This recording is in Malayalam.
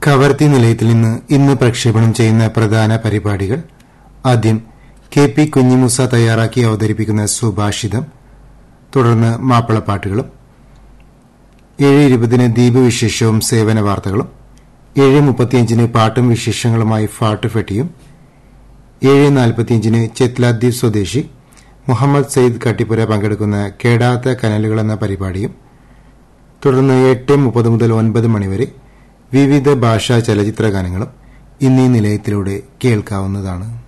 കവർത്തി നിലയത്തിൽ നിന്ന് ഇന്ന് പ്രക്ഷേപണം ചെയ്യുന്ന പ്രധാന പരിപാടികൾ ആദ്യം കെ പി കുഞ്ഞിമുസ തയ്യാറാക്കി അവതരിപ്പിക്കുന്ന സുഭാഷിതം തുടർന്ന് മാപ്പിളപ്പാട്ടുകളും ഏഴ് ഇരുപതിന് ദ്വീപ് വിശേഷവും സേവന വാർത്തകളും ഏഴ് മുപ്പത്തിയഞ്ചിന് പാട്ടും വിശേഷങ്ങളുമായി ഫാട്ട് ഫെട്ടിയും ഏഴ് നാൽപ്പത്തിയഞ്ചിന് ചെത്ലാദ്വീപ് സ്വദേശി മുഹമ്മദ് സയ്യിദ് കട്ടിപ്പുര പങ്കെടുക്കുന്ന കേടാത്ത കനലുകൾ എന്ന പരിപാടിയും തുടർന്ന് എട്ട് മുപ്പത് മുതൽ ഒൻപത് മണിവരെ വിവിധ ഭാഷാ ചലച്ചിത്ര ഗാനങ്ങളും ഇന്നീ നിലയത്തിലൂടെ കേൾക്കാവുന്നതാണ്